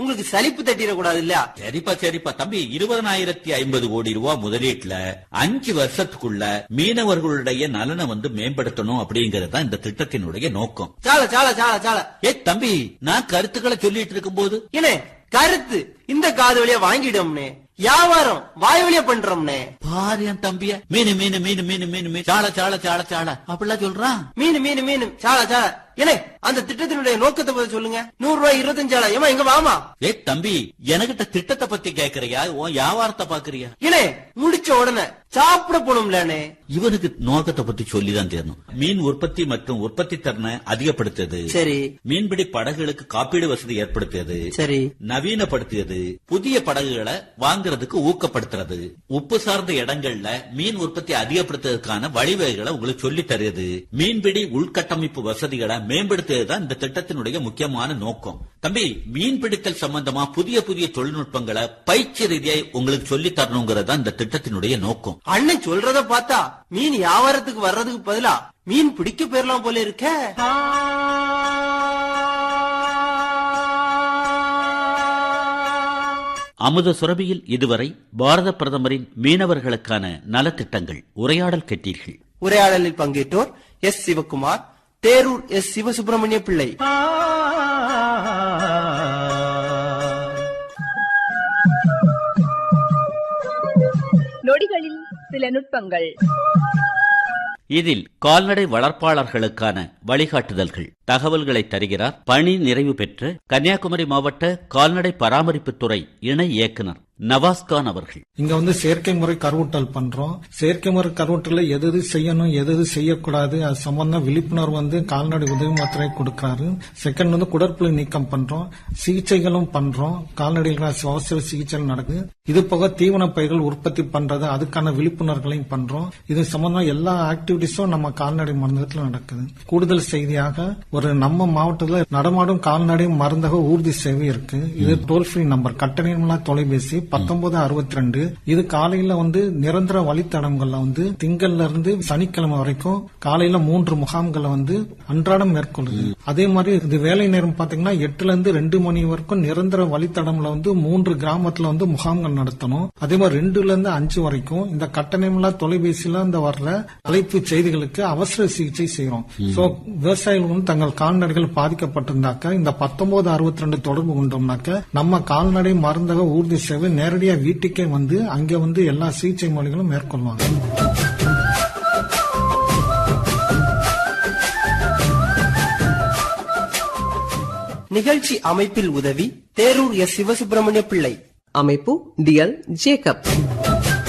உங்களுக்கு சலிப்பு தட்டிடக்கூடாது இல்ல சரிப்பா சரிப்பா தம்பி இருபதனாயிரத்தி ஐம்பது கோடி ரூபாய் முதலீட்டுல அஞ்சு வருஷத்துக்குள்ள மீனவர்களுடைய நலனை வந்து மேம்படுத்தணும் அப்படிங்கறது தான் இந்த திட்டத்தினுடைய நோக்கம் சால சால சால சால ஏ தம்பி நான் கருத்துக்களை சொல்லிட்டு இருக்கும்போது ஏனே கருத்து இந்த காது வழியா வாங்கிட்டோம்னே வியாபாரம் வாய் வழியா பண்றோம்னே பாரு என் தம்பிய மீனு மீனு மீனு மீனு மீனு மீன் சால சால சால சால அப்படிலாம் சொல்றான் மீன் மீன் மீன் சால சால ஏனே அந்த திட்டத்தினுடைய நோக்கத்தை பத்தி சொல்லுங்க நூறு ரூபாய் இருபத்தஞ்சால ஏமா இங்க வாமா ஏ தம்பி எனக்கிட்ட திட்டத்தை பத்தி கேக்குறியா உன் வியாபாரத்தை பாக்குறியா ஏனே முடிச்ச உடனே சாப்பிட போகணும்லனே இவனுக்கு நோக்கத்தை பத்தி சொல்லிதான் தெரியணும் மீன் உற்பத்தி மற்றும் உற்பத்தி திறனை அதிகப்படுத்துறது சரி மீன்பிடி படகுகளுக்கு காப்பீடு வசதி ஏற்படுத்தியது சரி நவீனப்படுத்தியது புதிய படகுகளை வாங்குறதுக்கு ஊக்கப்படுத்துறது உப்பு சார்ந்த இடங்கள்ல மீன் உற்பத்தி அதிகப்படுத்துறதுக்கான வழிவகைகளை உங்களுக்கு சொல்லி தருது மீன்பிடி உள்கட்டமைப்பு வசதிகளை மேம்படுத்துறது தான் இந்த திட்டத்தினுடைய முக்கியமான நோக்கம் தம்பி மீன் பிடித்தல் சம்பந்தமா புதிய புதிய தொழில்நுட்பங்களை பயிற்சி ரீதியா உங்களுக்கு சொல்லி தரணுங்கிறது தான் இந்த திட்டத்தினுடைய நோக்கம் அண்ணன் சொல்றத பார்த்தா மீன் வியாபாரத்துக்கு வர்றதுக்கு பதிலா மீன் பிடிக்க போயிடலாம் போல இருக்க அமுத சுரபியில் இதுவரை பாரத பிரதமரின் மீனவர்களுக்கான நலத்திட்டங்கள் உரையாடல் கேட்டீர்கள் உரையாடலில் பங்கேற்றோர் எஸ் சிவகுமார் தேரூர் எஸ் சிவசுப்பிரமணிய பிள்ளை நொடிகளில் சில நுட்பங்கள் இதில் கால்நடை வளர்ப்பாளர்களுக்கான வழிகாட்டுதல்கள் தகவல்களை தருகிறார் பணி நிறைவு பெற்ற கன்னியாகுமரி மாவட்ட கால்நடை பராமரிப்புத்துறை இணை இயக்குனர் நவாஸ்கான் அவர்கள் இங்க வந்து செயற்கை முறை கருவூட்டல் பண்றோம் செயற்கை முறை கருவூட்டல எது எது செய்யணும் எது எது செய்யக்கூடாது அது சம்பந்தம் விழிப்புணர்வு வந்து கால்நடை உதவி மாத்திரை கொடுக்கறாரு செகண்ட் வந்து குடற்புழு நீக்கம் பண்றோம் சிகிச்சைகளும் பண்றோம் கால்நடைகள் அவசர சிகிச்சை நடக்குது இது போக தீவன பயிர்கள் உற்பத்தி பண்றது அதுக்கான விழிப்புணர்வுகளையும் பண்றோம் இது சம்பந்தம் எல்லா ஆக்டிவிட்டிஸும் நம்ம கால்நடை மருந்தகத்துல நடக்குது கூடுதல் செய்தியாக ஒரு நம்ம மாவட்டத்துல நடமாடும் கால்நடை மருந்தக ஊர்தி சேவை இருக்கு இது டோல் ஃப்ரீ நம்பர் கட்டணமில்லா தொலைபேசி பத்தொன்பது அறுபத்தி ரெண்டு இது காலையில வந்து நிரந்தர வழித்தடங்கள்ல வந்து திங்கள்ல இருந்து சனிக்கிழமை வரைக்கும் காலையில மூன்று முகாம்களை வந்து அன்றாடம் மேற்கொள்ளுது அதே மாதிரி இது வேலை நேரம் பாத்தீங்கன்னா எட்டுல இருந்து ரெண்டு மணி வரைக்கும் நிரந்தர வழித்தடம்ல வந்து மூன்று கிராமத்துல வந்து முகாம்கள் நடத்தணும் அதே மாதிரி ரெண்டுல இருந்து அஞ்சு வரைக்கும் இந்த கட்டணமில்லா தொலைபேசியில இந்த வர்ற அழைப்பு செய்திகளுக்கு அவசர சிகிச்சை செய்யறோம் சோ விவசாயிகள் வந்து தங்கள் கால்நடைகள் பாதிக்கப்பட்டிருந்தாக்க இந்த பத்தொன்பது அறுபத்தி ரெண்டு தொடர்பு கொண்டோம்னாக்க நம்ம கால்நடை மருந்தக ஊர்தி சேவை நேரடியா வீட்டுக்கே வந்து அங்க வந்து எல்லா சிகிச்சை முறைகளும் மேற்கொள்வாங்க நிகழ்ச்சி அமைப்பில் உதவி தேரூர் எஸ் சிவசுப்பிரமணிய பிள்ளை அமைப்பு டிஎல் ஜேக்கப்